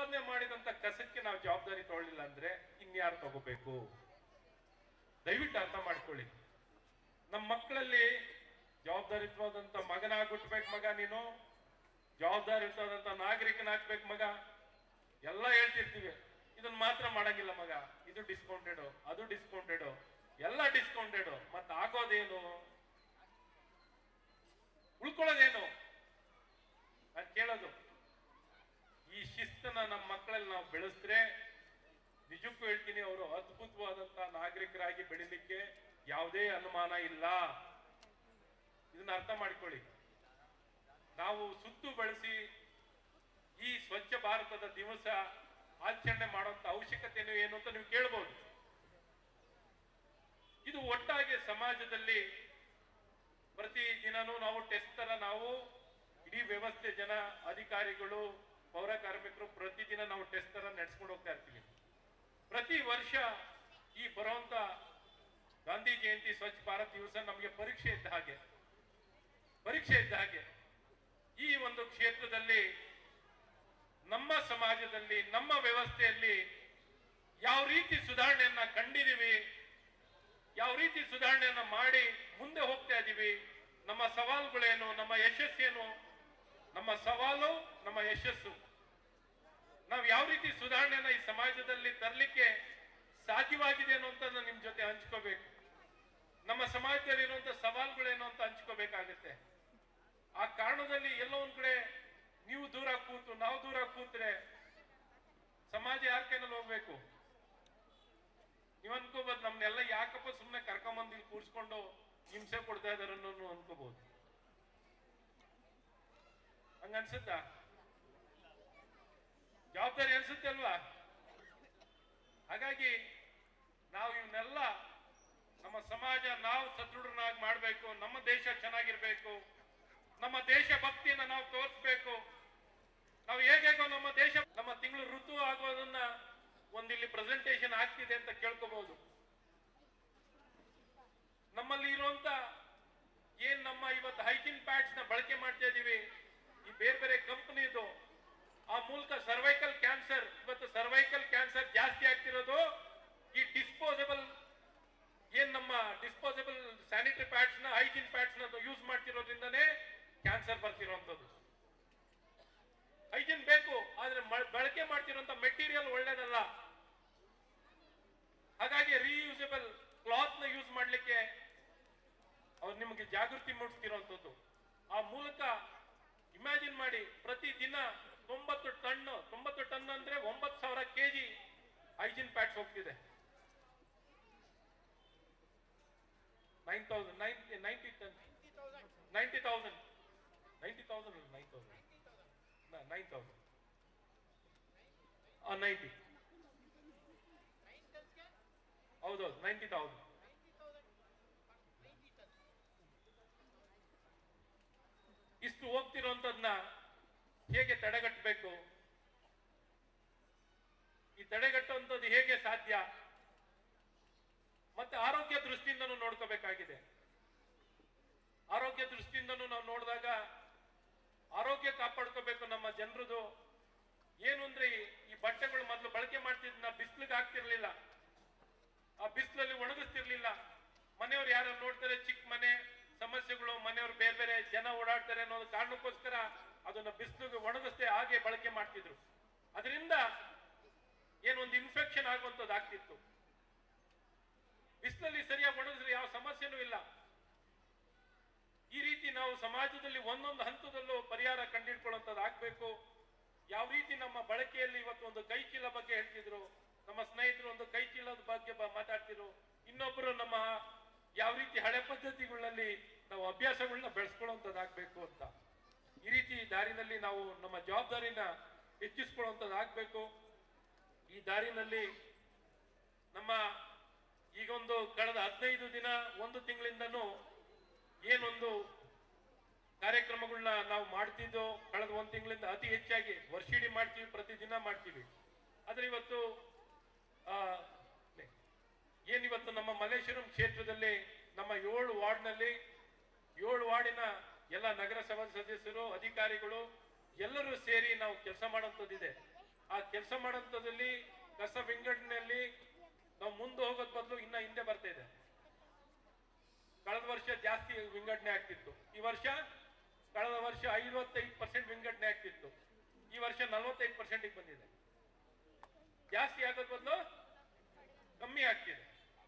ಉತ್ಪಾದನೆ ಮಾಡಿದಂತ ಕಸಕ್ಕೆ ನಾವು ಜವಾಬ್ದಾರಿ ತಗೊಳ್ಳಿಲ್ಲ ಅಂದ್ರೆ ಇನ್ಯಾರು ತಗೋಬೇಕು ದಯವಿಟ್ಟು ಅರ್ಥ ಮಾಡ್ಕೊಳ್ಳಿ ನಮ್ಮ ಮಕ್ಕಳಲ್ಲಿ ಜವಾಬ್ದಾರಿತ್ವಾದಂತ ಮಗನಾಗ್ಬಿಟ್ಬೇಕು ಮಗ ನೀನು ಜವಾಬ್ದಾರಿತ್ವಾದಂತ ನಾಗರಿಕನಾಗ್ಬೇಕು ಮಗ ಎಲ್ಲ ಹೇಳ್ತಿರ್ತೀವಿ ಇದನ್ನ ಮಾತ್ರ ಮಾಡಂಗಿಲ್ಲ ಮಗ ಇದು ಡಿಸ್ಕೌಂಟೆಡ್ ಅದು ಡಿಸ್ಕೌಂಟೆಡ್ ಎಲ್ಲ ಡಿಸ್ಕೌಂಟೆಡ್ ಮತ್ತೆ ಆಗೋದೇನು ಉಳ್ಕೊಳ್ಳೋದೇನು ನಾನು ಕೇಳೋದು ಈ ಶಿಸ್ತನ್ನ ನಮ್ಮ ಮಕ್ಕಳಲ್ಲಿ ನಾವು ಬೆಳೆಸಿದ್ರೆ ನಿಜಕ್ಕೂ ಹೇಳ್ತೀನಿ ಅವರು ಅದ್ಭುತವಾದಂತ ನಾಗರಿಕರಾಗಿ ಬೆಳಿಲಿಕ್ಕೆ ಯಾವುದೇ ಅನುಮಾನ ಇಲ್ಲ ಇದನ್ನ ಅರ್ಥ ಮಾಡ್ಕೊಳ್ಳಿ ನಾವು ಸುತ್ತು ಬಳಸಿ ಈ ಸ್ವಚ್ಛ ಭಾರತದ ದಿವಸ ಆಚರಣೆ ಮಾಡುವಂತ ಅವಶ್ಯಕತೆಯನ್ನು ಏನು ಅಂತ ನೀವು ಕೇಳ್ಬೋದು ಇದು ಒಟ್ಟಾಗಿ ಸಮಾಜದಲ್ಲಿ ಪ್ರತಿ ದಿನನೂ ನಾವು ಟೆಸ್ಟ್ ತರ ನಾವು ಇಡೀ ವ್ಯವಸ್ಥೆ ಜನ ಅಧಿಕಾರಿಗಳು ಪೌರ ಕಾರ್ಮಿಕರು ಪ್ರತಿದಿನ ನಾವು ಟೆಸ್ಟ್ ತರ ನಡೆಸ್ಕೊಂಡು ಹೋಗ್ತಾ ಇರ್ತೀವಿ ಪ್ರತಿ ವರ್ಷ ಈ ಬರುವಂತ ಗಾಂಧಿ ಜಯಂತಿ ಸ್ವಚ್ಛ ಭಾರತ್ ದಿವಸ ನಮಗೆ ಪರೀಕ್ಷೆ ಇದ್ದ ಹಾಗೆ ಪರೀಕ್ಷೆ ಇದ್ದ ಹಾಗೆ ಈ ಒಂದು ಕ್ಷೇತ್ರದಲ್ಲಿ ನಮ್ಮ ಸಮಾಜದಲ್ಲಿ ನಮ್ಮ ವ್ಯವಸ್ಥೆಯಲ್ಲಿ ಯಾವ ರೀತಿ ಸುಧಾರಣೆಯನ್ನ ಕಂಡಿದೀವಿ ಯಾವ ರೀತಿ ಸುಧಾರಣೆಯನ್ನ ಮಾಡಿ ಮುಂದೆ ಹೋಗ್ತಾ ಇದೀವಿ ನಮ್ಮ ಸವಾಲುಗಳೇನು ನಮ್ಮ ಯಶಸ್ಸೇನು ನಮ್ಮ ಸವಾಲು ನಮ್ಮ ಯಶಸ್ಸು ನಾವು ಯಾವ ರೀತಿ ಸುಧಾರಣೆಯನ್ನ ಈ ಸಮಾಜದಲ್ಲಿ ತರಲಿಕ್ಕೆ ಸಾಧ್ಯವಾಗಿದೆ ಅನ್ನೋ ಅಂತ ನಿಮ್ ಜೊತೆ ಹಂಚ್ಕೋಬೇಕು ನಮ್ಮ ಸಮಾಜದಲ್ಲಿ ಇರುವಂತ ಸವಾಲುಗಳೇನು ಅಂತ ಹಂಚ್ಕೋಬೇಕಾಗತ್ತೆ ಆ ಕಾರಣದಲ್ಲಿ ಎಲ್ಲೋ ಒಂದ್ ಕಡೆ ನೀವು ದೂರ ಕೂತು ನಾವು ದೂರ ಕೂತ್ರೆ ಸಮಾಜ ಯಾರ ಕೈನಲ್ಲಿ ಹೋಗ್ಬೇಕು ನೀವ್ ಅನ್ಕೋಬಹುದು ನಮ್ನೆಲ್ಲ ಯಾಕಪ್ಪ ಸುಮ್ನೆ ಕರ್ಕೊಂಬಂದು ಇಲ್ಲಿ ಕೂರ್ಸ್ಕೊಂಡು ಹಿಂಸೆ ಕೊಡ್ತಾ ಇದಾರೆ ಅನ್ನೋನು ಅನ್ಕೋಬಹುದು ಹಂಗ ಅನ್ಸುತ್ತಾ ಜವಾಬ್ದಾರಿ ಅನ್ಸುತ್ತೆ ಅಲ್ವಾ ಹಾಗಾಗಿ ನಾವು ಇವನ್ನೆಲ್ಲ ನಮ್ಮ ಸಮಾಜ ನಾವು ಸದೃಢನಾಗಿ ಮಾಡ್ಬೇಕು ನಮ್ಮ ದೇಶ ಚೆನ್ನಾಗಿರ್ಬೇಕು ನಮ್ಮ ದೇಶ ಭಕ್ತಿಯನ್ನ ನಾವು ತೋರಿಸ್ಬೇಕು ನಾವು ಹೇಗೇಗೋ ನಮ್ಮ ದೇಶ ನಮ್ಮ ತಿಂಗಳು ಋತು ಆಗೋದನ್ನ ಒಂದಿಲ್ಲಿ ಪ್ರೆಸೆಂಟೇಶನ್ ಆಗ್ತಿದೆ ಅಂತ ಕೇಳ್ಕೋಬಹುದು ನಮ್ಮಲ್ಲಿ ಇರುವಂತ ಏನ್ ನಮ್ಮ ಇವತ್ತು ಹೈಜಿನ್ ಪ್ಯಾಡ್ಸ್ ನ ಬಳಕೆ ಮಾಡ್ತಾ ಇದೀವಿ ಈ ಬೇರೆ ಬೇರೆ ಕಂಪನಿದು ಆ ಮೂಲಕ ಸರ್ವೈಕಲ್ ಕ್ಯಾನ್ಸರ್ ಇವತ್ತು ಸರ್ವೈಕಲ್ ಕ್ಯಾನ್ಸರ್ ಜಾಸ್ತಿ ಆಗ್ತಿರೋದು ಈ ಡಿಸ್ಪೋಸಬಲ್ ಏನ್ ನಮ್ಮ ಡಿಸ್ಪೋಸಬಲ್ ಸ್ಯಾನಿಟರಿ ಪ್ಯಾಡ್ಸ್ ನ ಹೈಜಿನ್ ಪ್ಯಾಡ್ಸ್ ನ ಯೂಸ್ ಮಾಡ್ತಿರೋದ್ರಿಂದನೇ ಕ್ಯಾನ್ಸರ್ ಬರ್ತಿರೋಂಥದ್ದು ಹೈಜಿನ್ ಬೇಕು ಆದ್ರೆ ಮ- ಬಳಕೆ ಮಾಡ್ತಿರೋಂಥ ಮೆಟೀರಿಯಲ್ ಒಳ್ಳೇದಲ್ಲ ಹಾಗಾಗಿ ರೀಯೂಸಬಲ್ ಕ್ಲಾತ್ ನ ಯೂಸ್ ಮಾಡ್ಲಿಕ್ಕೆ ಅವ್ರು ನಿಮಗೆ ಜಾಗೃತಿ ಮೂಡಿಸ್ತಿರೋಂಥದ್ದು ಆ ಮೂಲಕ ಇಮ್ಯಾಜಿನ್ ಮಾಡಿ ಪ್ರತಿ ದಿನ ತೊಂಬತ್ತು ಟನ್ ತೊಂಬತ್ತು ಟನ್ ಅಂದ್ರೆ ಒಂಬತ್ತು ಸಾವಿರ ಕೆಜಿ ಹೈಜಿನ್ ಪ್ಯಾಡ್ಸ್ ಹೋಗ್ತಿದೆ nine thousand ninety ninety ton ninety thousand ninety thousand nine thousand nine thousand ninety ಹೌದೌದು ನೈಂಟಿ ತೌಸಂಡ್ ಇಷ್ಟು ಹೋಗ್ತಿರೋಂಥದ್ನ ಹೇಗೆ ತಡೆಗಟ್ಟಬೇಕು ಈ ತಡೆಗಟ್ಟುವಂಥದ್ದು ಹೇಗೆ ಸಾಧ್ಯ ಮತ್ತೆ ಆರೋಗ್ಯ ದೃಷ್ಟಿಯಿಂದನೂ ನೋಡ್ಕೋಬೇಕಾಗಿದೆ ಆರೋಗ್ಯ ದೃಷ್ಟಿಯಿಂದನೂ ನಾವು ನೋಡಿದಾಗ ಆರೋಗ್ಯ ಕಾಪಾಡ್ಕೋಬೇಕು ನಮ್ಮ ಜನರದು ಏನು ಅಂದ್ರೆ ಈ- ಈ ಬಟ್ಟೆಗಳು ಮೊದಲು ಬಳಕೆ ಮಾಡ್ತಿದ್ನ ಬಿಸಿಲಿಗೆ ಹಾಕ್ತಿರ್ಲಿಲ್ಲ ಆ ಬಿಸಿಲಲ್ಲಿ ಒಣಗಿಸ್ತಿರ್ಲಿಲ್ಲ ಮನೆಯವ್ರು ಯಾರು ನೋಡ್ತಾರೆ ಚಿಕ್ಕ ಮನೆ ಸಮಸ್ಯೆಗಳು ಮನೆಯವ್ರು ಬೇರೆ ಬೇರೆ ಜನ ಓಡಾಡ್ತಾರೆ ಅನ್ನೋ ಕಾರಣಕ್ಕೋಸ್ಕರ ಅದನ್ನ ಬಿಸಿಲಿಗೆ ಒಣಗಿಸ್ದೆ ಹಾಗೆ ಬಳಕೆ ಮಾಡ್ತಿದ್ರು ಅದರಿಂದ ಏನೊಂದು ಇನ್ಫೆಕ್ಷನ್ ಆಗುವಂಥದ್ದು ಆಗ್ತಿತ್ತು ಬಿಸಿಲಲ್ಲಿ ಸರಿಯಾಗಿ ಒಣಗಿದ್ರೆ ಯಾವ ಸಮಸ್ಯೆನೂ ಇಲ್ಲ ಈ ರೀತಿ ನಾವು ಸಮಾಜದಲ್ಲಿ ಒಂದೊಂದು ಹಂತದಲ್ಲೂ ಪರಿಹಾರ ಕಂಡಿಡ್ಕೊಳ್ಳುವಂಥದ್ದು ಆಗ್ಬೇಕು ಯಾವ ರೀತಿ ನಮ್ಮ ಬಳಕೆಯಲ್ಲಿ ಇವತ್ತು ಒಂದು ಕೈ ಚೀಲ ಬಗ್ಗೆ ಹೇಳ್ತಿದ್ರು ನಮ್ಮ ಸ್ನೇಹಿತರು ಒಂದು ಕೈ ಚೀಲದ ಬಗ್ಗೆ ಬ- ಮಾತಾಡ್ತಿದ್ರು ಇನ್ನೊಬ್ರು ನಮ್ಮ ಯಾವ ರೀತಿ ಹಳೆ ಪದ್ಧತಿಗಳಲ್ಲಿ ನಾವು ಅಭ್ಯಾಸಗಳನ್ನ ಬೆಳೆಸ್ಕೊಳ್ಳುವಂಥದ್ದು ಆಗ್ಬೇಕು ಅಂತ ಈ ರೀತಿ ದಾರಿನಲ್ಲಿ ನಾವು ನಮ್ಮ ಜವಾಬ್ದಾರಿನ ಹೆಚ್ಚಿಸ್ಕೊಳ್ಳುವಂಥದ್ದು ಆಗ್ಬೇಕು ಈ ದಾರಿನಲ್ಲಿ ನಮ್ಮ ಈಗೊಂದು ಕಳೆದ ಹದಿನೈದು ದಿನ ಒಂದು ತಿಂಗಳಿಂದನೂ ಏನೊಂದು ಕಾರ್ಯಕ್ರಮಗಳನ್ನ ನಾವು ಮಾಡ್ತಿದ್ದೋ ಕಳೆದ ಒಂದು ತಿಂಗಳಿಂದ ಅತಿ ಹೆಚ್ಚಾಗಿ ವರ್ಷಿಡಿ ಮಾಡ್ತೀವಿ ಪ್ರತಿದಿನ ಮಾಡ್ತೀವಿ ಆದ್ರೆ ಇವತ್ತು ಆ, ಏನಿವತ್ತು ನಮ್ಮ ಮಲ್ಲೇಶ್ವರಂ ಕ್ಷೇತ್ರದಲ್ಲಿ ನಮ್ಮ ಏಳು ವಾರ್ಡ್ನಲ್ಲಿ ಏಳು ವಾರ್ಡಿನ ಎಲ್ಲ ನಗರಸಭಾ ಸದಸ್ಯರು ಅಧಿಕಾರಿಗಳು ಎಲ್ಲರೂ ಸೇರಿ ನಾವು ಕೆಲಸ ಮಾಡುವಂಥದ್ದಿದೆ ಆ ಕೆಲಸ ಮಾಡೋಂಥದ್ದಲ್ಲಿ ಕಸ ವಿಂಗಡಣೆಯಲ್ಲಿ ನಾವು ಮುಂದೆ ಹೋಗೋದ್ ಬದಲು ಇನ್ನ ಹಿಂದೆ ಬರ್ತಾ ಇದೆ ಕಳೆದ ವರ್ಷ ಜಾಸ್ತಿ ವಿಂಗಡಣೆ ಆಗ್ತಿತ್ತು ಈ ವರ್ಷ ಕಳೆದ ವರ್ಷ ಐವತ್ತೈದು ಪರ್ಸೆಂಟ್ ವಿಂಗಡಣೆ ಆಗ್ತಿತ್ತು ಈ ವರ್ಷ ನಲವತ್ತೈದು ಪರ್ಸೆಂಟಿಗೆ ಬಂದಿದೆ ಜಾಸ್ತಿ ಆಗೋದ್ ಬದಲು ಕಮ್ಮಿ ಆಗ್ತಿದೆ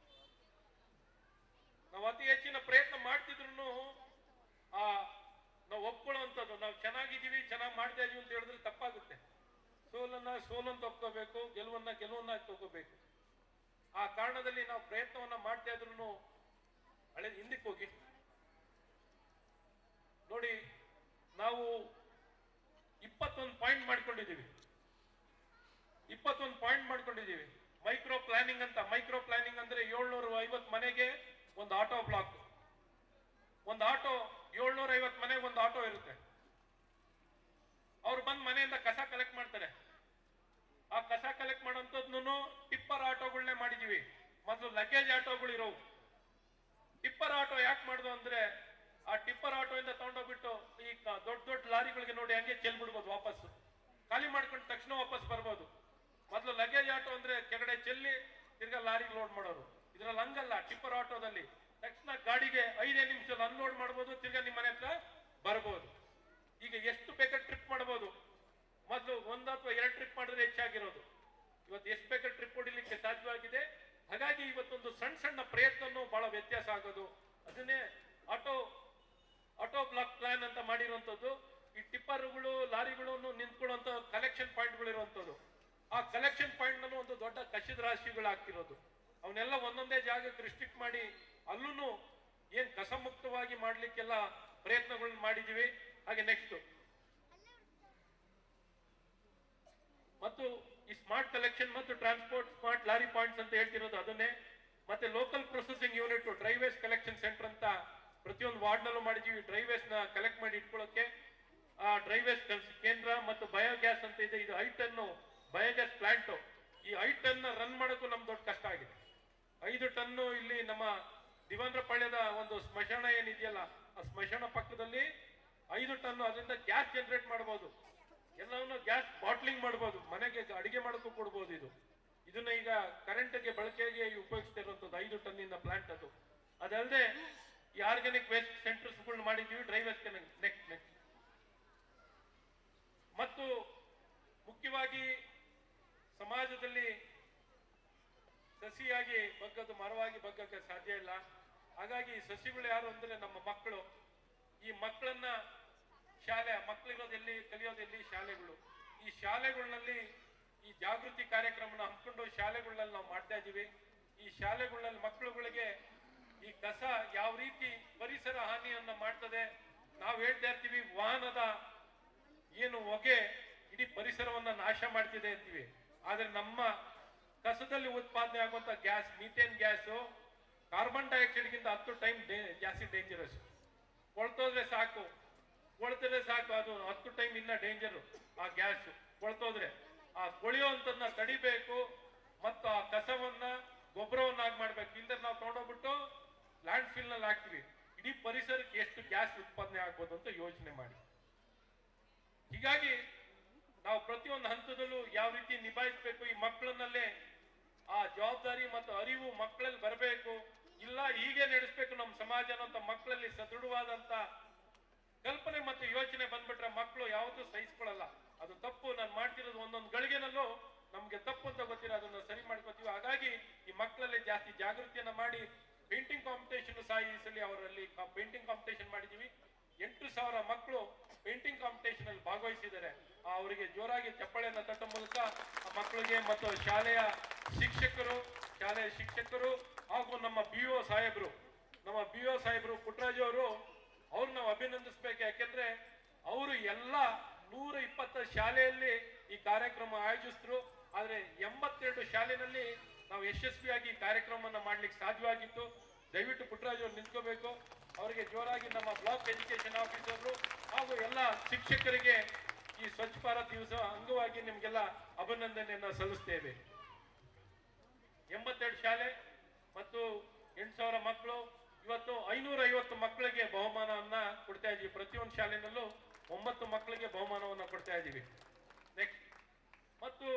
ನಾವು ಅತಿ ಹೆಚ್ಚಿನ ಪ್ರಯತ್ನ ಮಾಡ್ತಿದ್ರು ಆ ನಾವು ಒಪ್ಕೊಳ್ಳುವಂಥದ್ದು ನಾವು ಚೆನ್ನಾಗಿದ್ದೀವಿ ಚೆನ್ನಾಗಿ ಮಾಡ್ತಾ ಇದೀವಿ ಅಂತ ಹೇಳಿದ್ರೆ ತಪ್ಪಾಗುತ್ತೆ ಸೋಲನ್ನ ಸೋಲನ್ನು ತಗೋಬೇಕು ಗೆಲುವನ್ನ ಗೆಲುವನ್ನ ತಗೋಬೇಕು ಆ ಕಾರಣದಲ್ಲಿ ನಾವು ಪ್ರಯತ್ನವನ್ನ ಮಾಡ್ತಾ ಇದ್ರು ಹಳೆ ಹಿಂದಕ್ಕೆ ಹೋಗಿ ನೋಡಿ ನಾವು ಇಪ್ಪತ್ತೊಂದು ಪಾಯಿಂಟ್ ಮಾಡ್ಕೊಂಡಿದ್ದೀವಿ ಇಪ್ಪತ್ತೊಂದು ಪಾಯಿಂಟ್ ಮಾಡ್ಕೊಂಡಿದ್ದೀವಿ ಮೈಕ್ರೋ ಪ್ಲಾನಿಂಗ್ ಅಂತ ಮೈಕ್ರೋ ಪ್ಲಾನಿಂಗ್ ಅಂದ್ರೆ ಏಳ್ನೂರ ಐವತ್ತು ಮನೆಗೆ ಒಂದು ಆಟೋ ಬ್ಲಾಕ್ ಒಂದು ಆಟೋ ಏಳ್ನೂರ ಐವತ್ತು ಮನೆಗೆ ಒಂದು ಆಟೋ ಇರುತ್ತೆ ಅವ್ರು ಬಂದ್ ಮನೆಯಿಂದ ಕಸ ಕಲೆಕ್ಟ್ ಮಾಡ್ತಾರೆ ಆ ಕಸ ಕಲೆಕ್ಟ್ ಮಾಡೋಂಥದ್ನು ಟಿಪ್ಪರ್ ಆಟೋಗಳನ್ನೇ ಮಾಡಿದೀವಿ ಮೊದಲು ಲಗೇಜ್ ಆಟೋಗಳು ಇರೋವು ಟಿಪ್ಪರ್ ಆಟೋ ಯಾಕೆ ಮಾಡುದು ಅಂದ್ರೆ ಆ ಟಿಪ್ಪರ್ ಆಟೋ ಇಂದ ತಗೊಂಡೋಗ್ಬಿಟ್ಟು ಈ ಕ- ದೊಡ್ಡ ದೊಡ್ಡ ಲಾರಿಗಳಿಗೆ ನೋಡಿ ಹಂಗೆ ಚೆಲ್ಬಿಡ್ಬೋದು ವಾಪಸ್ ಖಾಲಿ ಮಾಡ್ಕೊಂಡು ತಕ್ಷಣ ವಾಪಸ್ ಬರ್ಬೋದು ಮೊದಲು ಲಗೇಜ್ ಆಟೋ ಅಂದ್ರೆ ಕೆಳಗಡೆ ಚೆಲ್ಲಿ ತಿರ್ಗಾ ಲಾರಿಗೆ ಲೋಡ್ ಮಾಡೋರು ಇದ್ರಲ್ಲಿ ಹಂಗಲ್ಲ ಟಿಪ್ಪರ್ ಆಟೋದಲ್ಲಿ ತಕ್ಷಣ ಗಾಡಿಗೆ ಐದೇ ನಿಮಿಷದಲ್ಲಿ ಅನ್ಲೋಡ್ ಮಾಡ್ಬೋದು ತಿರ್ಗಾ ನಿಮ್ಮ ಮನೆ ಹತ್ರ ಬರ್ಬೋದು ಈಗ ಎಷ್ಟು ಬೇಕಾದ್ರೆ ಟ್ರಿಪ್ ಮಾಡ್ಬೋದು ಮೊದಲು ಒಂದು ಅಥವಾ ಎರಡು ಟ್ರಿಪ್ ಮಾಡಿದ್ರೆ ಹೆಚ್ಚಾಗಿರೋದು ಇವತ್ತು ಎಷ್ಟು ಬೇಕಾದ್ರೆ ಟ್ರಿಪ್ ಹೊಡಿಲಿಕ್ಕೆ ಸಾಧ್ಯವಾಗಿದೆ ಹಾಗಾಗಿ ಇವತ್ತೊಂದು ಸಣ್ಣ ಸಣ್ಣ ಪ್ರಯತ್ನನೂ ಬಹಳ ವ್ಯತ್ಯಾಸ ಆಗೋದು ಅದನ್ನೇ ಆಟೋ ಆಟೋ ಬ್ಲಾಕ್ ಪ್ಲಾನ್ ಅಂತ ಮಾಡಿರುವಂತದ್ದು ಈ ಟಿಪ್ಪರ್ಗಳು ಲಾರಿಗಳನ್ನು ನಿಂತ್ಕೊಳ್ಳುವಂತ ಕಲೆಕ್ಷನ್ ಪಾಯಿಂಟ್ಗಳು ಇರುವಂತದ್ದು ಆ ಕಲೆಕ್ಷನ್ ಪಾಯಿಂಟ್ ನಲ್ಲೂ ಒಂದು ದೊಡ್ಡ ಕಸಿದ ರಾಶಿಗಳು ಆಗ್ತಿರೋದು ಅವನ್ನೆಲ್ಲ ಒಂದೊಂದೇ ಜಾಗಕ್ಕೆ ರಿಸ್ಟ್ರಿಕ್ಟ್ ಮಾಡಿ ಅಲ್ಲೂ ಏನ್ ಕಸಮುಕ್ತವಾಗಿ ಮಾಡ್ಲಿಕ್ಕೆಲ್ಲ ಪ್ರಯತ್ನಗಳನ್ನ ಮಾಡಿದೀವಿ ಹಾಗೆ ನೆಕ್ಸ್ಟ್ ಮತ್ತು ಈ ಸ್ಮಾರ್ಟ್ ಕಲೆಕ್ಷನ್ ಮತ್ತು ಟ್ರಾನ್ಸ್ಪೋರ್ಟ್ ಸ್ಮಾರ್ಟ್ ಲಾರಿ ಪಾಯಿಂಟ್ಸ್ ಅಂತ ಹೇಳ್ತಿರೋದು ಅದನ್ನೇ ಮತ್ತೆ local processing unit dry waste collection centre ಅಂತ ಪ್ರತಿಯೊಂದು ವಾರ್ಡ್ ನಲ್ಲೂ ಮಾಡಿದೀವಿ ಡ್ರೈ ವೇಸ್ಟ್ ನ ಕಲೆಕ್ಟ್ ಮಾಡಿ ಇಟ್ಕೊಳ್ಳೋಕೆ ಆ ಡ್ರೈ ವೇಸ್ಟ್ ಕೇಂದ್ರ ಮತ್ತು ಬಯೋಗ್ಯಾಸ್ ಅಂತ ಇದೆ ಇದು ಐ ಟನ್ ಬಯೋಗ್ಯಾಸ್ ಪ್ಲಾಂಟ್ ಈ ಐ ಟನ್ ರನ್ ಮಾಡೋಕ್ಕೂ ನಮ್ಗೆ ದೊಡ್ಡ ಕಷ್ಟ ಆಗಿದೆ ಐದು ಟನ್ನು ಇಲ್ಲಿ ನಮ್ಮ ದಿವಂದ್ರ ಪಾಳ್ಯದ ಒಂದು ಸ್ಮಶಾನ ಏನಿದೆಯಲ್ಲ ಆ ಸ್ಮಶಾನ ಪಕ್ಕದಲ್ಲಿ ಐದು ಟನ್ ಅದರಿಂದ ಗ್ಯಾಸ್ ಜನರೇಟ್ ಮಾಡಬಹುದು ಎಲ್ಲವನ್ನು ಗ್ಯಾಸ್ ಬಾಟ್ಲಿಂಗ್ ಮಾಡಬಹುದು ಮನೆಗೆ ಅಡಿಗೆ ಮಾಡೋಕ್ಕೂ ಕೊಡ್ಬೋದು ಇದು ಇದನ್ನ ಈಗ ಕರೆಂಟ್ಗೆ ಬಳಕೆಗೆ ಉಪಯೋಗಿಸ್ತಾ ಇರುವಂತದ್ದು ಐದು ಟನ್ನಿಂದ ಪ್ಲಾಂಟ್ ಅದು ಅದಲ್ಲದೆ ಈ ಆರ್ಗ್ಯಾನಿಕ್ ವೇಸ್ಟ್ ಸೆಂಟರ್ಸ್ಗಳನ್ನ ಮಾಡಿದ್ದೀವಿ ಡ್ರೈ ವೇಸ್ಟ್ ನೆಕ್ಸ್ಟ್ ನೆಕ್ಸ್ಟ್ ಮತ್ತು ಮುಖ್ಯವಾಗಿ ಸಮಾಜದಲ್ಲಿ ಸಸಿಯಾಗಿ ಬಗ್ಗದು ಮರವಾಗಿ ಬಗ್ಗಕ್ಕೆ ಸಾಧ್ಯ ಇಲ್ಲ ಹಾಗಾಗಿ ಈ ಸಸಿಗಳು ಯಾರು ಅಂದ್ರೆ ನಮ್ಮ ಮಕ್ಕಳು ಈ ಮಕ್ಕಳನ್ನ ಶಾಲೆ ಮಕ್ಕಳಿರೋದೆಲ್ಲಿ ಕಲಿಯೋದೆಲ್ಲಿ ಶಾಲೆಗಳು ಈ ಶಾಲೆಗಳಲ್ಲಿ ಈ ಜಾಗೃತಿ ಕಾರ್ಯಕ್ರಮನ ಹಮ್ಮಿಕೊಂಡು ಶಾಲೆಗಳಲ್ಲಿ ನಾವು ಮಾಡ್ತಾ ಇದೀವಿ ಈ ಶಾಲೆಗಳಲ್ಲಿ ಮಕ್ಕಳುಗಳಿಗೆ ಈ ಕಸ ಯಾವ ರೀತಿ ಪರಿಸರ ಹಾನಿಯನ್ನ ಮಾಡ್ತದೆ ನಾವು ಹೇಳ್ತಾ ಇರ್ತೀವಿ ವಾಹನದ ಏನು ಹೊಗೆ ಇಡೀ ಪರಿಸರವನ್ನ ನಾಶ ಮಾಡ್ತಿದೆ ಅಂತೀವಿ ಆದ್ರೆ ನಮ್ಮ ಕಸದಲ್ಲಿ ಉತ್ಪಾದನೆ ಆಗುವಂತ gas methane gas carbon dioxide ಗಿಂತ ಹತ್ತು ಟೈಮ್ ಜಾಸ್ತಿ ಡೇಂಜರಸ್ ಕೊಳ್ತೋದ್ರೆ ಸಾಕು ಕೊಳ್ತಿದ್ರೆ ಸಾಕು ಅದು ಹತ್ತು ಟೈಮ್ ಇನ್ನ ಡೇಂಜರ್ ಆ ಗ್ಯಾಸ್ ಕೊಳ್ತೋದ್ರೆ ಆ ಕೊಳೆಯುವಂತದನ್ನ ತಡಿಬೇಕು ಮತ್ತು ಆ ಕಸವನ್ನ ಗೊಬ್ಬರವನ್ನಾಗಿ ಮಾಡ್ಬೇಕು ಇಲ್ದ್ರೆ ನಾವು ತಗೊಂಡೋಗ್ಬಿಟ್ಟು ಲ್ಯಾಂಡ್ ಫಿಲ್ ನಲ್ಲಿ ಹಾಕ್ತಿವಿ ಇಡೀ ಪರಿಸರಕ್ಕೆ ಎಷ್ಟು ಗ್ಯಾಸ್ ಉತ್ಪಾದನೆ ಆಗ್ಬೋದು ಅಂತ ಯೋಚನೆ ಮಾಡಿ ಹೀಗಾಗಿ ನಾವು ಪ್ರತಿಯೊಂದು ಹಂತದಲ್ಲೂ ಯಾವ ರೀತಿ ನಿಭಾಯಿಸಬೇಕು ಈ ಮಕ್ಕಳನ್ನಲ್ಲೇ ಆ ಜವಾಬ್ದಾರಿ ಮತ್ತು ಅರಿವು ಮಕ್ಕಳಲ್ಲಿ ಬರಬೇಕು ಇಲ್ಲ ಹೀಗೆ ನಡೆಸಬೇಕು ನಮ್ಮ ಸಮಾಜ ಅನ್ನೋಂಥ ಮಕ್ಕಳಲ್ಲಿ ಸದೃಢವಾದಂತ ಕಲ್ಪನೆ ಮತ್ತು ಯೋಚನೆ ಬಂದ್ಬಿಟ್ರೆ ಮಕ್ಕಳು ಯಾವತ್ತೂ ಸಹಿಸ್ಕೊಳ್ಳಲ್ಲ ಅದು ತಪ್ಪು ನಾನು ಮಾಡ್ತಿರೋದು ಒಂದೊಂದು ಗಳಿಗೆನಲ್ಲೂ ನಮ್ಗೆ ತಪ್ಪು ಅಂತ ಗೊತ್ತಿರೋ ಅದನ್ನ ಸರಿ ಮಾಡ್ಕೋತೀವಿ ಹಾಗಾಗಿ ಈ ಮಕ್ಕಳಲ್ಲಿ ಜಾಸ್ತಿ ಜಾಗೃತಿಯನ್ನ ಮಾಡಿ ಪೇಂಟಿಂಗ್ ಕಾಂಪಿಟೇಷನ್ ಸಹ ಈ ಸಲ ಅವರಲ್ಲಿ ಪೇಂಟಿಂಗ್ ಕಾಂಪಿಟೇಷನ್ ಮಾಡಿದೀವಿ ಎಂಟು ಸಾವಿರ ಮಕ್ಕಳು ಪೇಂಟಿಂಗ್ ಕಾಂಪಿಟೇಷನ್ ಅಲ್ಲಿ ಭಾಗವಹಿಸಿದ್ದಾರೆ ಆ ಅವರಿಗೆ ಜೋರಾಗಿ ಚಪ್ಪಾಳೆಯನ್ನ ತಟ್ಟ ಮೂಲಕ ಆ ಮಕ್ಕಳಿಗೆ ಮತ್ತು ಶಾಲೆಯ ಶಿಕ್ಷಕರು ಶಾಲೆಯ ಶಿಕ್ಷಕರು ಹಾಗೂ ನಮ್ಮ ಬಿ ಒ ಸಾಹೇಬರು ನಮ್ಮ ಬಿ ಒ ಸಾಹೇಬರು ಪುಟ್ಟರಾಜು ಅವರು ಅವ್ರು ನಾವು ಅಭಿನಂದಿಸ್ಬೇಕು ಯಾಕೆಂದ್ರೆ ಅವರು ಎಲ್ಲ ನೂರ ಇಪ್ಪತ್ತ ಶಾಲೆಯಲ್ಲಿ ಈ ಕಾರ್ಯಕ್ರಮ ಆಯೋಜಿಸಿದ್ರು ಆದ್ರೆ ಎಂಬತ್ತೆರಡು ಶಾಲೆನಲ್ಲಿ ನಾವು ಯಶಸ್ವಿಯಾಗಿ ಈ ಕಾರ್ಯಕ್ರಮವನ್ನ ಮಾಡ್ಲಿಕ್ಕೆ ಸಾಧ್ಯವಾಗಿತ್ತು ದಯವಿಟ್ಟು ಪುಟ್ಟರಾಜು ಅವ್ರು ನಿಂತ್ಕೋಬೇಕು ಅವರಿಗೆ ಜೋರಾಗಿ ನಮ್ಮ ಬ್ಲಾಕ್ ಎಜುಕೇಶನ್ ಆಫೀಸರ್ರು ಹಾಗೂ ಎಲ್ಲ ಶಿಕ್ಷಕರಿಗೆ ಈ ಸ್ವಚ್ಛ ಭಾರತ್ ದಿವಸ ಅಂಗವಾಗಿ ನಿಮ್ಗೆಲ್ಲ ಅಭಿನಂದನೆಯನ್ನ ಸಲ್ಲಿಸ್ತೇವೆ ಎಂಬತ್ತೆರಡು ಶಾಲೆ ಮತ್ತು ಎಂಟು ಸಾವಿರ ಮಕ್ಕಳು ಇವತ್ತು ಐನೂರ ಐವತ್ತು ಮಕ್ಕಳಿಗೆ ಬಹುಮಾನವನ್ನ ಕೊಡ್ತಾ ಇದೀವಿ ಪ್ರತಿಯೊಂದು ಶಾಲೆನಲ್ಲೂ ಒಂಬತ್ತು ಮಕ್ಕಳಿಗೆ ಬಹುಮಾನವನ್ನ ಕೊಡ್ತಾ ಇದೀವಿ ನೆಕ್ಸ್ಟ್ ಮತ್ತು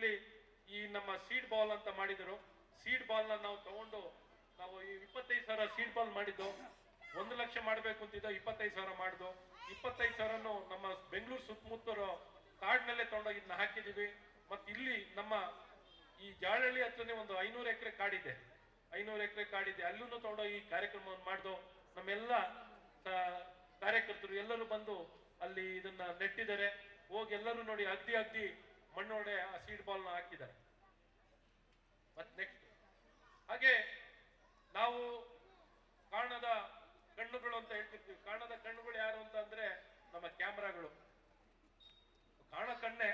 ಸಂದರ್ಭದಲ್ಲಿ ಈ ನಮ್ಮ ಸೀಡ್ ಬಾಲ್ ಅಂತ ಮಾಡಿದರು ಸೀಡ್ ಬಾಲ್ ನ ನಾವು ತಗೊಂಡು ನಾವು ಈ ಇಪ್ಪತ್ತೈದು ಸಾವಿರ ಸೀಡ್ ಬಾಲ್ ಮಾಡಿದ್ದು ಒಂದು ಲಕ್ಷ ಮಾಡಬೇಕು ಅಂತಿದ್ದ ಇಪ್ಪತ್ತೈದು ಸಾವಿರ ಮಾಡಿದ್ದು ಇಪ್ಪತ್ತೈದು ಸಾವಿರನು ನಮ್ಮ ಬೆಂಗಳೂರು ಸುತ್ತಮುತ್ತಲು ಕಾಡಿನಲ್ಲೇ ತಗೊಂಡೋಗಿ ಇದನ್ನ ಹಾಕಿದೀವಿ ಮತ್ತೆ ಇಲ್ಲಿ ನಮ್ಮ ಈ ಜಾಳಹಳ್ಳಿ ಹತ್ರನೇ ಒಂದು ಐನೂರು ಎಕರೆ ಕಾಡಿದೆ ಐನೂರು ಎಕರೆ ಕಾಡಿದೆ ಅಲ್ಲೂ ತಗೊಂಡೋಗಿ ಈ ಕಾರ್ಯಕ್ರಮವನ್ನು ಮಾಡ್ದು ನಮ್ಮೆಲ್ಲ ಆ, ಕಾರ್ಯಕರ್ತರು ಎಲ್ಲರೂ ಬಂದು ಅಲ್ಲಿ ಇದನ್ನ ನೆಟ್ಟಿದ್ದಾರೆ ಹೋಗಿ ಎಲ್ಲರೂ ನೋಡಿ ಅಗ್ದಿ ಅಗ್ದಿ ಮಣ್ಣೊಡೆ ಆ ಸೀಡ್ ಬಾಲ್ನ ಹಾಕಿದ್ದಾರೆ ಮತ್ತೆ ನೆಕ್ಸ್ಟ್ ಹಾಗೆ ನಾವು ಕಾಣದ ಕಣ್ಣುಗಳು ಅಂತ ಹೇಳ್ತಿರ್ತೀವಿ ಕಾಣದ ಕಣ್ಣುಗಳು ಯಾರು ಅಂತ ಅಂದ್ರೆ ನಮ್ಮ ಕ್ಯಾಮ್ರಾಗಳು ಕಾಣ ಕಣ್ಣೆ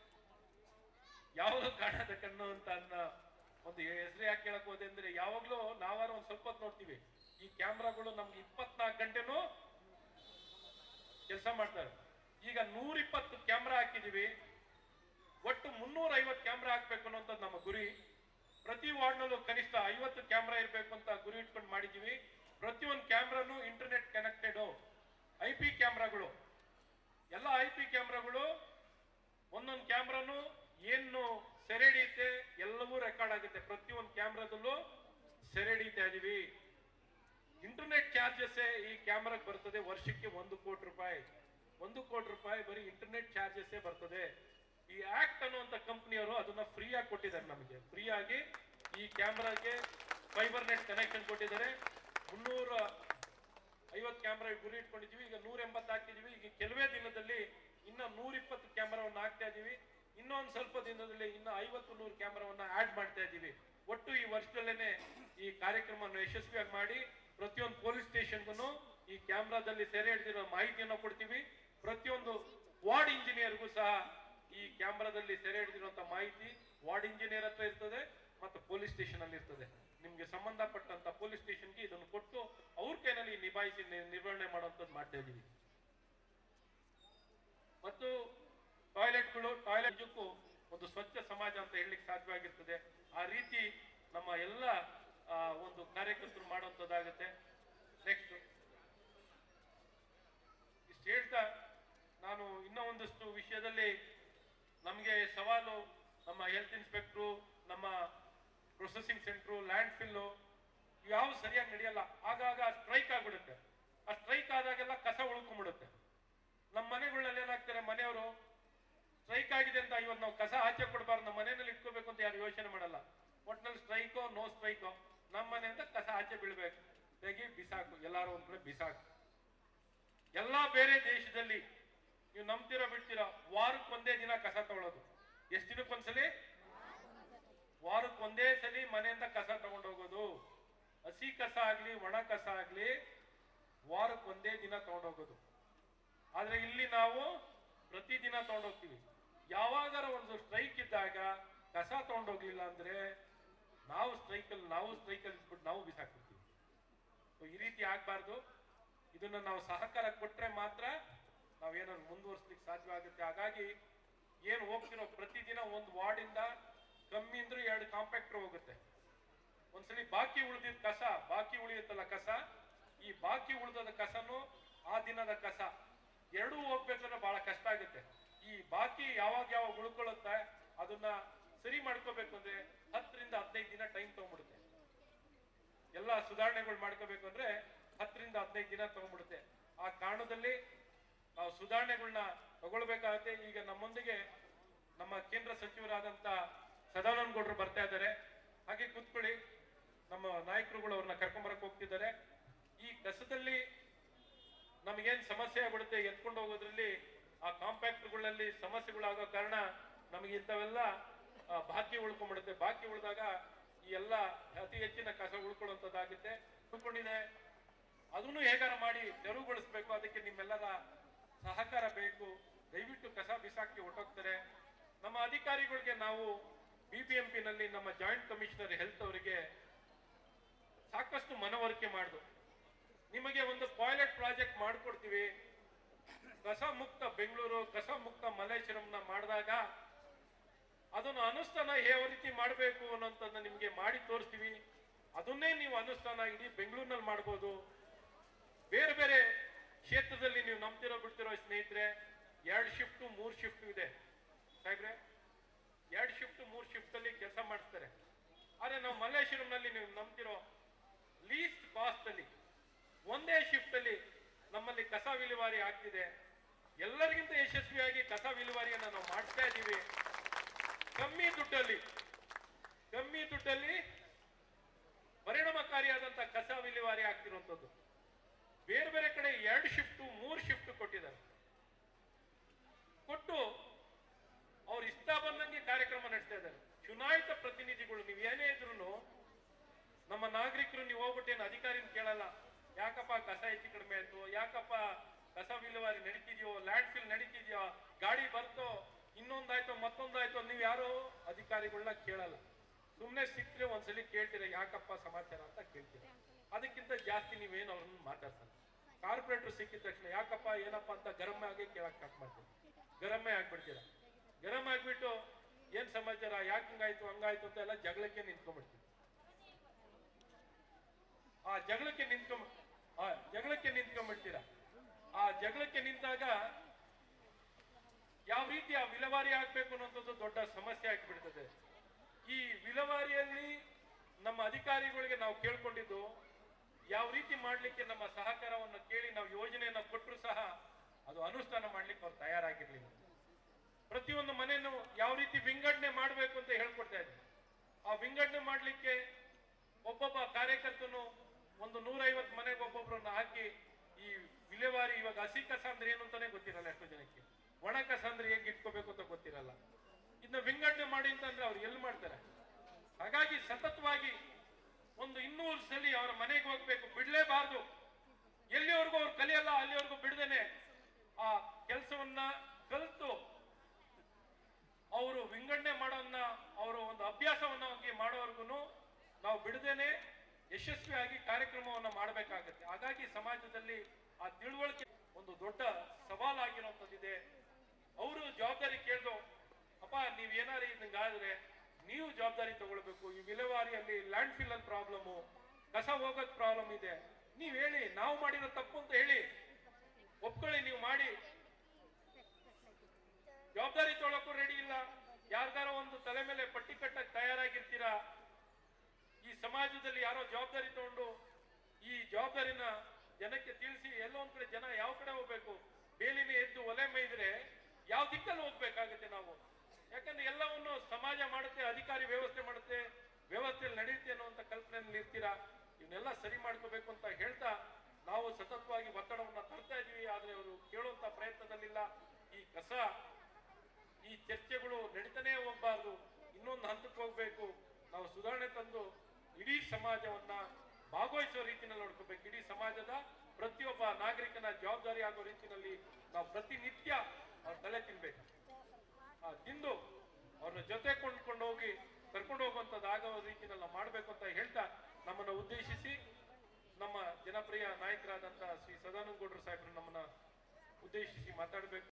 ಯಾವಾಗ ಕಾಣದ ಕಣ್ಣು ಅಂತ ಅನ್ನೋ ಒಂದು ಹೆಸರು ಯಾಕೆ ಕೇಳಕ್ ಹೋದೆ ಅಂದ್ರೆ ಯಾವಾಗ್ಲೂ ನಾವಾರು ಒಂದ್ ಸ್ವಲ್ಪ ಹೊತ್ತು ನೋಡ್ತೀವಿ ಈ ಕ್ಯಾಮ್ರಾಗಳು ನಮ್ಗೆ ಇಪ್ಪತ್ನಾಲ್ಕು ಗಂಟೆನೂ ಕೆಲಸ ಮಾಡ್ತಾರೆ ಈಗ ನೂರ ಇಪ್ಪತ್ತು ಕ್ಯಾಮ್ರಾ ಹಾಕಿದೀವಿ ಒಟ್ಟು ಮುನ್ನೂರ ಐವತ್ತು ಕ್ಯಾಮ್ರಾ ಹಾಕ್ಬೇಕು ಅನ್ನೋಂಥದ್ದು ನಮ್ಮ ಗುರಿ ಪ್ರತಿ ವಾರ್ಡ್ನಲ್ಲೂ ಕನಿಷ್ಠ ಐವತ್ತು ಕ್ಯಾಮ್ರಾ ಇರಬೇಕು ಅಂತ ಗುರಿ ಇಟ್ಕೊಂಡು ಮಾಡಿದೀವಿ ಪ್ರತಿಯೊಂದು ಕ್ಯಾಮ್ರಾನು ಇಂಟರ್ನೆಟ್ ಕನೆಕ್ಟೆಡ್ ಐ ಪಿ ಕ್ಯಾಮ್ರಾಗಳು ಎಲ್ಲ ಐ ಪಿ ಕ್ಯಾಮ್ರಾಗಳು ಒಂದೊಂದು ಕ್ಯಾಮ್ರಾನು ಏನು ಸೆರೆ ಹಿಡಿಯುತ್ತೆ ಎಲ್ಲವೂ ರೆಕಾರ್ಡ್ ಆಗುತ್ತೆ ಪ್ರತಿಯೊಂದು ಕ್ಯಾಮ್ರಾದಲ್ಲೂ ಸೆರೆ ಹಿಡಿತಾ ಇದೀವಿ ಇಂಟರ್ನೆಟ್ ಚಾರ್ಜಸ್ ಈ ಕ್ಯಾಮ್ರಾಗೆ ಬರ್ತದೆ ವರ್ಷಕ್ಕೆ ಒಂದು ಕೋಟಿ ರೂಪಾಯಿ ಒಂದು ಕೋಟಿ ರೂಪಾಯಿ ಬರೀ ಇಂಟರ್ನೆಟ್ ಚಾರ್ಜಸ್ ಬರ್ತದೆ ಈ ಆಕ್ಟ್ ಅನ್ನುವಂತ ಕಂಪನಿಯವರು ಅದನ್ನ ಫ್ರೀ ಆಗಿ ಕೊಟ್ಟಿದ್ದಾರೆ ನಮಗೆ ಫ್ರೀ ಆಗಿ ಈ ಕ್ಯಾಮ್ರಾಗೆ ಫೈಬರ್ ನೆಟ್ ಕನೆಕ್ಷನ್ ಕೊಟ್ಟಿದ್ದಾರೆ ಮುನ್ನೂರ ಐವತ್ತು ಕ್ಯಾಮ್ರಾ ಗುರಿ ಇಟ್ಕೊಂಡಿದೀವಿ ಈಗ ನೂರ ಎಂಬತ್ತು ಹಾಕಿದೀವಿ ಈಗ ಕೆಲವೇ ದಿನದಲ್ಲಿ ಇನ್ನ ನೂರ ಇಪ್ಪತ್ತು ಕ್ಯಾಮ್ರಾವನ್ನ ಹಾಕ್ತಾ ಇದೀವಿ ಇನ್ನೊಂದು ಸ್ವಲ್ಪ ದಿನದಲ್ಲಿ ಇನ್ನ ಐವತ್ತು ನೂರು ಕ್ಯಾಮ್ರಾವನ್ನ ಆಡ್ ಮಾಡ್ತಾ ಇದೀವಿ ಒಟ್ಟು ಈ ವರ್ಷದಲ್ಲೇನೆ ಈ ಕಾರ್ಯಕ್ರಮವನ್ನು ಯಶಸ್ವಿಯಾಗಿ ಮಾಡಿ ಪ್ರತಿಯೊಂದು ಪೊಲೀಸ್ ಸ್ಟೇಷನ್ಗೂ ಈ ಕ್ಯಾಮ್ರಾದಲ್ಲಿ ಸೆರೆ ಹಿಡಿದಿರೋ ಮಾಹಿತಿಯನ್ನು ಕೊಡ್ತೀವಿ ಪ್ರತಿಯೊಂದು ವಾರ್ಡ್ ಇಂಜಿನಿಯರ್ಗೂ ಸಹ ಈ ಕ್ಯಾಮ್ರಾದಲ್ಲಿ ಸೆರೆ ಹಿಡಿದಿರುವಂತ ಮಾಹಿತಿ ವಾರ್ಡ್ ಇಂಜಿನಿಯರ್ ಹತ್ರ ಇರ್ತದೆ ಮತ್ತು ಪೊಲೀಸ್ ಸ್ಟೇಷನ್ ಅಲ್ಲಿ ಇರ್ತದೆ ನಿಮ್ಗೆ ಸಂಬಂಧಪಟ್ಟಂತ ಪೊಲೀಸ್ ಸ್ಟೇಷನ್ಗೆ ಇದನ್ನು ಕೊಟ್ಟು ಅವ್ರ ಕೈನಲ್ಲಿ ನಿಭಾಯಿಸಿ ನಿ- ನಿರ್ವಹಣೆ ಮಾಡುವಂತದ್ದು ಮಾಡ್ತಾ ಇದೀವಿ ಮತ್ತು ಟಾಯ್ಲೆಟ್ಗಳು ಟಾಯ್ಲೆಟ್ ನಿಜಕ್ಕೂ ಒಂದು ಸ್ವಚ್ಛ ಸಮಾಜ ಅಂತ ಹೇಳಲಿಕ್ಕೆ ಸಾಧ್ಯವಾಗಿರ್ತದೆ ಆ ರೀತಿ ನಮ್ಮ ಎಲ್ಲ ಆ, ಒಂದು ಕಾರ್ಯಕರ್ತರು ಮಾಡುವಂಥದ್ದಾಗುತ್ತೆ ನೆಕ್ಸ್ಟ್ ಇಷ್ಟು ಹೇಳ್ತಾ ನಾನು ಇನ್ನೂ ಒಂದಷ್ಟು ವಿಷಯದಲ್ಲಿ ನಮಗೆ ಸವಾಲು ನಮ್ಮ ಹೆಲ್ತ್ ಇನ್ಸ್ಪೆಕ್ಟ್ರು ನಮ್ಮ ಪ್ರೊಸೆಸಿಂಗ್ ಸೆಂಟ್ರು ಲ್ಯಾಂಡ್ ಫಿಲ್ಲು ಯಾವ ಸರಿಯಾಗಿ ನಡೆಯಲ್ಲ ಆಗಾಗ ಸ್ಟ್ರೈಕ್ ಆಗ್ಬಿಡುತ್ತೆ ಆ ಸ್ಟ್ರೈಕ್ ಆದಾಗೆಲ್ಲ ಕಸ ಉಳ್ಕೊಂಡ್ಬಿಡುತ್ತೆ ನಮ್ಮ ಮನೆಗಳಲ್ಲಿ ಏನಾಗ್ತಾರೆ ಮನೆಯವರು ಸ್ಟ್ರೈಕ್ ಆಗಿದೆ ಅಂತ ಇವತ್ತು ನಾವು ಕಸ ಆಚೆ ಕೊಡಬಾರ್ದು ನಮ್ಮ ಮನೆಯಲ್ಲಿ ಇಟ್ಕೋಬೇಕು ಅಂತ ಯಾರು ಯೋಚನೆ ಮಾಡಲ್ಲ ಒಟ್ನಲ್ಲಿ ಸ್ಟ್ರೈಕೋ ನೋ ಸ್ಟ್ರೈಕೋ ನಮ್ಮ ಮನೆಯಿಂದ ಕಸ ಆಚೆ ಬೀಳ್ಬೇಕು ತೆಗಿ ಬಿಸಾಕು ಎಲ್ಲಾರು ಒಂದ್ ಕಡೆ ಬಿಸಾಕು ಎಲ್ಲಾ ಬೇರೆ ದೇಶದಲ್ಲಿ ನೀವು ನಂಬ್ತಿರೋ ಬಿಡ್ತೀರಾ ವಾರಕ್ಕೆ ಒಂದೇ ದಿನ ಕಸ ತಗೊಳ್ಳೋದು ಎಷ್ಟು ದಿನಕ್ಕೊಂದ್ಸಲಿ ವಾರಕ್ಕೆ ಒಂದೇ ಸಲಿ ಮನೆಯಿಂದ ಕಸ ತಗೊಂಡು ಹೋಗೋದು ಹಸಿ ಕಸ ಆಗ್ಲಿ ಒಣ ಕಸ ಆಗ್ಲಿ ವಾರಕ್ಕೆ ಒಂದೇ ದಿನ ತಗೊಂಡು ಹೋಗೋದು ಆದ್ರೆ ಇಲ್ಲಿ ನಾವು ಪ್ರತಿದಿನ ತಗೊಂಡೋಗ್ತೀವಿ ಯಾವಾಗಾರ ಒಂದು ಸ್ಟ್ರೈಕ್ ಇದ್ದಾಗ ಕಸ ತಗೊಂಡೋಗ್ಲಿಲ್ಲ ಅಂದ್ರೆ ನಾವು ಸ್ಟ್ರೈಕಲ್ಲಿ ನಾವು ಸ್ಟ್ರೈಕಲ್ಲಿ ಇದ್ಬಿಟ್ಟು ನಾವು ಬಿಸಾಕ್ಬಿಡ್ತೀವಿ So ಈ ರೀತಿ ಆಗ್ಬಾರ್ದು ಇದನ್ನ ನಾವು ಸಹಕಾರ ಕೊಟ್ರೆ ಮಾತ್ರ ನಾವೇನಾದ್ರು ಮುಂದುವರ್ಸ್ಲಿಕ್ಕೆ ಸಾಧ್ಯ ಆಗುತ್ತೆ ಹಾಗಾಗಿ ಏನು ಹೋಗ್ತಿರೋ ಪ್ರತಿದಿನ ಒಂದು ವಾರ್ಡಿಂದ ಕಮ್ಮಿ ಅಂದ್ರೆ ಎರಡು ಕಾಂಪ್ಯಾಕ್ಟರ್ ಹೋಗುತ್ತೆ ಒಂದ್ಸಲಿ ಬಾಕಿ ಉಳಿದಿದ್ದ ಕಸ ಬಾಕಿ ಉಳಿಯುತ್ತಲ್ಲ ಕಸ ಈ ಬಾಕಿ ಉಳಿದ ಕಸನು ಆ ದಿನದ ಕಸ ಎರಡೂ ಹೋಗ್ಬೇಕಂದ್ರೆ ಬಹಳ ಕಷ್ಟ ಆಗುತ್ತೆ ಈ ಬಾಕಿ ಯಾವಾಗ ಯಾವಾಗ ಉಳ್ಕೊಳ್ಳುತ್ತೆ ಅದನ್ನ ಸರಿ ಮಾಡ್ಕೋಬೇಕು ಅಂದ್ರೆ ಹತ್ತರಿಂದ ಹದಿನೈದು ದಿನ ಟೈಮ್ ತಗೊಂಡ್ಬಿಡುತ್ತೆ ಎಲ್ಲ ಸುಧಾರಣೆಗಳು ಮಾಡ್ಕೋಬೇಕು ಅಂದ್ರೆ ಹತ್ತರಿಂದ ಹದಿನೈದು ದಿನ ತಗೊಂಡ್ಬಿಡುತ್ತೆ ಆ ಕಾರಣದಲ್ಲಿ ನಾವು ಸುಧಾರಣೆಗಳನ್ನ ತಗೊಳ್ಬೇಕಾಗತ್ತೆ ಈಗ ನಮ್ಮೊಂದಿಗೆ ನಮ್ಮ ಕೇಂದ್ರ ಸಚಿವರಾದಂತ ಸದಾನಂದ ಗೌಡರು ಬರ್ತಾ ಇದ್ದಾರೆ ಹಾಗೆ ಕೂತ್ಕೊಳ್ಳಿ ನಮ್ಮ ನಾಯಕರುಗಳು ಅವ್ರನ್ನ ಕರ್ಕೊಂಬರಕ್ ಹೋಗ್ತಿದ್ದಾರೆ ಈ ಕಸದಲ್ಲಿ ನಮಗೇನ್ ಸಮಸ್ಯೆ ಆಗ್ಬಿಡುತ್ತೆ ಎತ್ಕೊಂಡು ಹೋಗೋದ್ರಲ್ಲಿ ಆ ಕಾಂಪ್ಯಾಕ್ಟ್ಗಳಲ್ಲಿ ಸಮಸ್ಯೆಗಳಾಗೋ ಕಾರಣ ನಮಗೆ ಇಂಥವೆಲ್ಲ ಆ, ಬಾಕಿ ಉಳ್ಕೊಂಡ್ಬಿಡುತ್ತೆ ಬಾಕಿ ಉಳಿದಾಗ ಈ ಎಲ್ಲ ಅತಿ ಹೆಚ್ಚಿನ ಕಸ ಉಳ್ಕೊಳ್ಳುವಂಥದ್ದಾಗುತ್ತೆ ಉಳ್ಕೊಂಡಿದೆ ಅದನ್ನು ಹೇಗಾರ ಮಾಡಿ ತೆರವುಗೊಳಿಸ್ಬೇಕು ಅದಕ್ಕೆ ನಿಮ್ಮೆಲ್ಲರ ಸಹಕಾರ ಬೇಕು ದಯವಿಟ್ಟು ಕಸ ಬಿಸಾಕಿ ಹೊಟ್ಟೋಗ್ತಾರೆ ನಮ್ಮ ಅಧಿಕಾರಿಗಳಿಗೆ ನಾವು ಬಿಬಿಎಂಪಿ ನಲ್ಲಿ ನಮ್ಮ ಜಾಯಿಂಟ್ ಕಮಿಷನರ್ ಹೆಲ್ತ್ ಅವರಿಗೆ ಸಾಕಷ್ಟು ಮನವರಿಕೆ ಮಾಡುದು ನಿಮಗೆ ಒಂದು ಪಾಯ್ಲೆಟ್ ಪ್ರಾಜೆಕ್ಟ್ ಮಾಡ್ಕೊಡ್ತೀವಿ ಕಸ ಮುಕ್ತ ಬೆಂಗಳೂರು ಕಸ ಮುಕ್ತ ಮಲ್ಲೇಶ್ವರಂನ ಮಾಡಿದಾಗ ಅದನ್ನು ಅನುಷ್ಠಾನ ಯಾವ ರೀತಿ ಮಾಡಬೇಕು ಅನ್ನೋಂಥದ್ದನ್ನ ನಿಮಗೆ ಮಾಡಿ ತೋರಿಸ್ತೀವಿ ಅದನ್ನೇ ನೀವು ಅನುಷ್ಠಾನ ಇಡೀ ಬೆಂಗಳೂರಿನಲ್ಲಿ ಮಾಡ್ಬೋದು ಬೇರೆ ಬೇರೆ ಕ್ಷೇತ್ರದಲ್ಲಿ ನೀವು ನಂಬ್ತಿರೋ ಬಿಡ್ತಿರೋ ಸ್ನೇಹಿತರೆ ಎರಡು ಶಿಫ್ಟ್ ಮೂರು ಶಿಫ್ಟ್ ಇದೆ ಸಾಹೇಬ್ರೆ ಎರಡು ಶಿಫ್ಟ್ ಮಲ್ಲೇಶ್ವರಂನಲ್ಲಿ ನೀವು ನಂಬ್ತಿರೋ ಲೀಸ್ಟ್ ಕಾಸ್ಟ್ ಅಲ್ಲಿ ಒಂದೇ ಶಿಫ್ಟ್ ಅಲ್ಲಿ ನಮ್ಮಲ್ಲಿ ಕಸ ವಿಲೇವಾರಿ ಆಗ್ತಿದೆ ಎಲ್ಲರಿಗಿಂತ ಯಶಸ್ವಿಯಾಗಿ ಕಸ ವಿಲೇವಾರಿಯನ್ನು ನಾವು ಮಾಡ್ತಾ ಇದ್ದೀವಿ ಕಮ್ಮಿ ದುಡ್ಡಲ್ಲಿ ಕಮ್ಮಿ ದುಡ್ಡಲ್ಲಿ ಪರಿಣಾಮಕಾರಿಯಾದಂತ ಕಸ ವಿಲೇವಾರಿ ಆಗ್ತಿರುವಂಥದ್ದು ಬೇರೆ ಬೇರೆ ಕಡೆ ಎರಡು ಶಿಫ್ಟ್ ಮೂರು ಶಿಫ್ಟ್ ಕೊಟ್ಟಿದ್ದಾರೆ ಕೊಟ್ಟು ಅವ್ರು ಇಷ್ಟ ಬಂದಂಗೆ ಕಾರ್ಯಕ್ರಮ ನಡೆಸ್ತಾ ಇದ್ದಾರೆ ಚುನಾಯಿತ ಪ್ರತಿನಿಧಿಗಳು ನೀವು ಏನೇ ಇದ್ರು ನಮ್ಮ ನಾಗರಿಕರು ನೀವು ಹೋಗ್ಬಿಟ್ಟು ಏನು ಅಧಿಕಾರಿನ ಕೇಳಲ್ಲ ಯಾಕಪ್ಪ ಕಸ ಹೆಚ್ಚು ಕಡಿಮೆ ಆಯ್ತು ಯಾಕಪ್ಪ ಕಸ ವಿಲೇವಾರಿ ನಡೀತಿದ್ಯೋ ಲ್ಯಾಂಡ್ ಫಿಲ್ ನಡೀತಿದ್ಯೋ ಗಾಡಿ ಬರ್ತೋ ಇನ್ನೊಂದಾಯ್ತು ಮತ್ತೊಂದಾಯ್ತು ನೀವು ಯಾರು ಅಧಿಕಾರಿಗಳನ್ನ ಕೇಳಲ್ಲ ಸುಮ್ಮನೆ ಸಿಕ್ಕರೆ ಒಂದ್ಸಲಿ ಕೇಳ್ತೀರ ಯಾಕಪ್ಪ ಸಮಾಚಾರ ಅಂತ ಕೇಳ್ತೀರ ಅದಕ್ಕಿಂತ ಜಾಸ್ತಿ ನೀವೇನು ಅವ್ರನ್ನ ಮಾತಾಡ್ಸಲ್ಲ ಕಾರ್ಪೊರೇಟರ್ ಸಿಕ್ಕಿದ ತಕ್ಷಣ ಯಾಕಪ್ಪ ಏನಪ್ಪ ಅಂತ ಗರಂ ಆಗಿ ಕೇಳಕ್ ಸ್ಟಾರ್ಟ್ ಮಾಡ್ತೀರ ಗರಮ್ಮೆ ಆಗ್ಬಿಡ್ತೀರ ಗರಂ ಆಗ್ಬಿಟ್ಟು ಏನ್ ಸಮಾಚಾರ ಯಾಕೆ ಹಿಂಗಾಯ್ತು ಹಂಗಾಯ್ತು ಅಂತ ಎಲ್ಲ ಜಗಳಕ್ಕೆ ನಿಂತ್ಕೊಂಡ್ಬಿಡ್ತೀವಿ ಆ ಜಗಳಕ್ಕೆ ನಿಂತ್ಕೊಂಡ್ ಆ ಜಗಳಕ್ಕೆ ನಿಂತ್ಕೊಂಡ್ಬಿಡ್ತೀರ ಆ ಜಗಳಕ್ಕೆ ನಿಂತಾಗ ಯಾವ ರೀತಿ ಆ ವಿಲೇವಾರಿ ಆಗ್ಬೇಕು ಅನ್ನೋಂಥದ್ದು ದೊಡ್ಡ ಸಮಸ್ಯೆ ಆಗಿಬಿಡ್ತದೆ ಈ ವಿಲೇವಾರಿಯಲ್ಲಿ ನಮ್ಮ ಅಧಿಕಾರಿಗಳಿಗೆ ನಾವು ಕೇಳ್ಕೊಂಡಿದ್ದು ಯಾವ ರೀತಿ ಮಾಡ್ಲಿಕ್ಕೆ ನಮ್ಮ ಸಹಕಾರವನ್ನು ಕೇಳಿ ನಾವು ಯೋಜನೆಯನ್ನ ಕೊಟ್ಟರು ಸಹ ಅದು ಅನುಷ್ಠಾನ ಮಾಡ್ಲಿಕ್ಕೆ ಅವ್ರು ತಯಾರಾಗಿರ್ಲಿಲ್ಲ ಪ್ರತಿಯೊಂದು ಮನೆಯನ್ನು ಯಾವ ರೀತಿ ವಿಂಗಡಣೆ ಮಾಡಬೇಕು ಅಂತ ಹೇಳ್ಕೊಡ್ತಾ ಇದ್ವಿ ಆ ವಿಂಗಡಣೆ ಮಾಡ್ಲಿಕ್ಕೆ ಒಬ್ಬೊಬ್ಬ ಕಾರ್ಯಕರ್ತನು ಒಂದು ನೂರೈವತ್ತು ಮನೆಗೆ ಒಬ್ಬೊಬ್ರನ್ನ ಹಾಕಿ ಈ ವಿಲೇವಾರಿ ಇವಾಗ ಹಸಿ ಕಸ ಅಂದ್ರೆ ಏನು ಅಂತಾನೆ ಗೊತ್ತಿರಲ್ಲ ಎಷ್ಟೋ ಜನಕ್ಕೆ ಒಣ ಕಸ ಅಂದ್ರೆ ಹೇಗೆ ಇಟ್ಕೋಬೇಕು ಅಂತ ಗೊತ್ತಿರಲ್ಲ ಇದನ್ನ ವಿಂಗಡಣೆ ಮಾಡಿ ಅಂತಂದ್ರೆ ಅವ್ರು ಎಲ್ಲಿ ಮಾಡ್ತಾರೆ ಹಾಗಾಗಿ ಸತತವಾಗಿ ಒಂದು ಇನ್ನೂರು ಸಲ ಅವರ ಮನೆಗೆ ಹೋಗ್ಬೇಕು ಬಿಡ್ಲೇಬಾರ್ದು ಎಲ್ಲಿವರೆಗೂ ಅವ್ರು ಕಲಿಯಲ್ಲ ಅಲ್ಲಿವರೆಗೂ ಬಿಡದೇನೆ ಆ ಕೆಲಸವನ್ನ ಕಲಿತು ಅವರು ವಿಂಗಡಣೆ ಮಾಡೋನ್ನ ಅವರು ಒಂದು ಅಭ್ಯಾಸವನ್ನ ಹೋಗಿ ಮಾಡೋವರೆಗೂ ನಾವು ಬಿಡದೇನೆ ಯಶಸ್ವಿಯಾಗಿ ಕಾರ್ಯಕ್ರಮವನ್ನ ಮಾಡಬೇಕಾಗತ್ತೆ ಹಾಗಾಗಿ ಸಮಾಜದಲ್ಲಿ ಆ ತಿಳುವಳಿಕೆ ಒಂದು ದೊಡ್ಡ ಸವಾಲಾಗಿರುವಂತದ್ದಿದೆ ಅವರು ಜವಾಬ್ದಾರಿ ಕೇಳ್ದು ಅಪ್ಪ ನೀವ್ ಏನಾರು ಇದಂಗಾದ್ರೆ ನೀವು ಜವಾಬ್ದಾರಿ ತಗೊಳ್ಬೇಕು ಈ ವಿಲೇವಾರಿಯಲ್ಲಿ ಲ್ಯಾಂಡ್ ಫಿಲ್ ಅಲ್ಲಿ ಪ್ರಾಬ್ಲಮ್ ಕಸ ಹೋಗೋದ್ ಪ್ರಾಬ್ಲಮ್ ಇದೆ ನೀವ್ ಹೇಳಿ ನಾವು ಮಾಡಿರೋ ತಪ್ಪು ಅಂತ ಹೇಳಿ ಒಪ್ಕೊಳ್ಳಿ ನೀವು ಮಾಡಿ ಜವಾಬ್ದಾರಿ ತೊಗೊಳಕ್ಕೂ ರೆಡಿ ಇಲ್ಲ ಯಾರ್ದಾರ ಒಂದು ತಲೆ ಮೇಲೆ ಪಟ್ಟಿ ಕಟ್ಟಕ್ ತಯಾರಾಗಿರ್ತೀರಾ ಈ ಸಮಾಜದಲ್ಲಿ ಯಾರೋ ಜವಾಬ್ದಾರಿ ತಗೊಂಡು ಈ ಜವಾಬ್ದಾರಿನ ಜನಕ್ಕೆ ತಿಳಿಸಿ ಎಲ್ಲೋ ಒಂದ್ ಕಡೆ ಜನ ಯಾವ ಕಡೆ ಹೋಗ್ಬೇಕು ಬೇಲಿನ ಎದ್ದು ಒಲೆ ಮೇಯ್ದ್ರೆ ಯಾವ ದಿಕ್ಕಲ್ಲಿ ಹೋಗ್ಬೇಕಾಗತ್ತೆ ನಾವು ಯಾಕಂದ್ರೆ ಎಲ್ಲವನ್ನು ಸಮಾಜ ಮಾಡುತ್ತೆ ಅಧಿಕಾರಿ ವ್ಯವಸ್ಥೆ ಮಾಡುತ್ತೆ ವ್ಯವಸ್ಥೆಯಲ್ಲಿ ನಡೆಯುತ್ತೆ ಅನ್ನುವಂತ ಕಲ್ಪನೆಯಲ್ಲಿ ಇರ್ತೀರಾ ಇವನ್ನೆಲ್ಲ ಸರಿ ಮಾಡ್ಕೋಬೇಕು ಅಂತ ಹೇಳ್ತಾ ನಾವು ಸತತವಾಗಿ ಒತ್ತಡವನ್ನ ತರ್ತಾ ಇದೀವಿ ಆದ್ರೆ ಅವರು ಕೇಳುವಂತ ಪ್ರಯತ್ನದಲ್ಲಿಲ್ಲ ಈ ಕಸ ಈ ಚರ್ಚೆಗಳು ನಡೀತಾನೆ ಹೋಗ್ಬಾರ್ದು ಇನ್ನೊಂದು ಹಂತಕ್ಕೆ ಹೋಗ್ಬೇಕು ನಾವು ಸುಧಾರಣೆ ತಂದು ಇಡೀ ಸಮಾಜವನ್ನ ಭಾಗವಹಿಸುವ ರೀತಿಯಲ್ಲಿ ನೋಡ್ಕೋಬೇಕು ಇಡೀ ಸಮಾಜದ ಪ್ರತಿಯೊಬ್ಬ ನಾಗರಿಕನ ಜವಾಬ್ದಾರಿ ಆಗೋ ರೀತಿಯಲ್ಲಿ ನಾವು ಪ್ರತಿನಿತ್ಯ ಅವ್ರ ತಲೆ ತಿನ್ಬೇಕು ಆ ತಿಂದು ಅವ್ರನ್ನ ಜೊತೆ ಕೊಂಡ್ಕೊಂಡು ಹೋಗಿ ಕರ್ಕೊಂಡು ಹೋಗುವಂಥದ್ದು ಆಗೋ ರೀತಿಯಲ್ಲಿ ನಾವು ಮಾಡ್ಬೇಕು ಅಂತ ಹೇಳ್ತಾ ನಮ್ಮನ್ನ ಉದ್ದೇಶಿಸಿ ನಮ್ಮ ಜನಪ್ರಿಯ ನಾಯಕರಾದಂತಹ ಶ್ರೀ ಸದಾನಂದ ಗೌಡರು ಸಾಹೇಬರು ನಮ್ಮನ್ನ ಉದ್ದೇಶಿಸಿ ಮಾತಾಡಬೇಕು